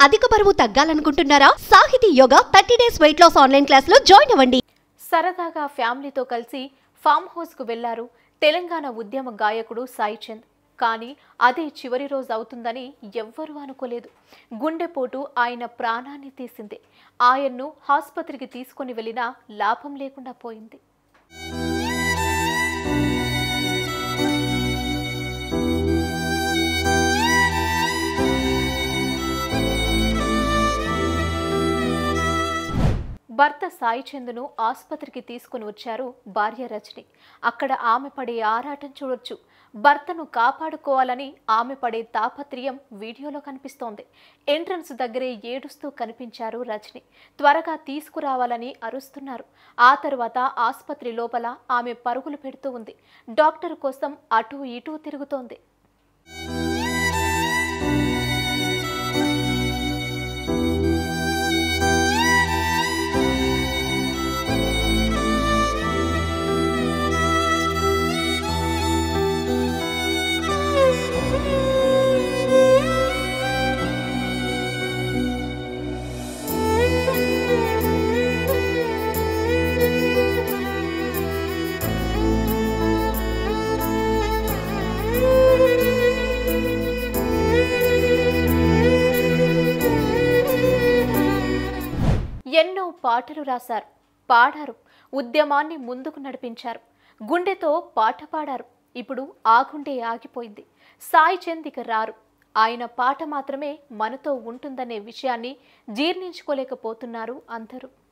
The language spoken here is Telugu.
అధిక బరువు తగ్గాలనుకుంటున్నారా Sahithi yoga thirty days weight loss online class లో జాయిన్ అవ్వండి సరదాగా ఫ్యామిలీతో కలిసి ఫామ్ హౌస్కు వెళ్లారు తెలంగాణ ఉద్యమ గాయకుడు సాయి చంద్ కానీ అదే చివరి రోజు అవుతుందని ఎవ్వరూ అనుకోలేదు గుండెపోటు ఆయన ప్రాణాన్ని తీసింది ఆయన్ను ఆసుపత్రికి తీసుకొని వెళ్ళినా లాభం లేకుండా పోయింది భర్త సాయి చందును ఆసుపత్రికి తీసుకుని వచ్చారు భార్య రజని అక్కడ ఆమె పడే ఆరాటం చూడొచ్చు భర్తను కాపాడుకోవాలని ఆమె పడే తాపత్రయం వీడియోలో కనిపిస్తోంది ఎంట్రన్స్ దగ్గరే ఏడుస్తూ కనిపించారు రజని త్వరగా తీసుకురావాలని అరుస్తున్నారు ఆ తర్వాత ఆసుపత్రి లోపల ఆమె పరుగులు పెడుతూ ఉంది డాక్టర్ కోసం అటూ ఇటూ తిరుగుతోంది ఎన్నో పాటలు రాశారు పాడారు ఉద్యమాన్ని ముందుకు నడిపించారు గుండెతో పాట పాడారు ఇప్పుడు ఆ గుండె ఆగిపోయింది సాయి చంద్ ఇక రారు ఆయన పాట మాత్రమే మనతో ఉంటుందనే విషయాన్ని జీర్ణించుకోలేకపోతున్నారు అందరూ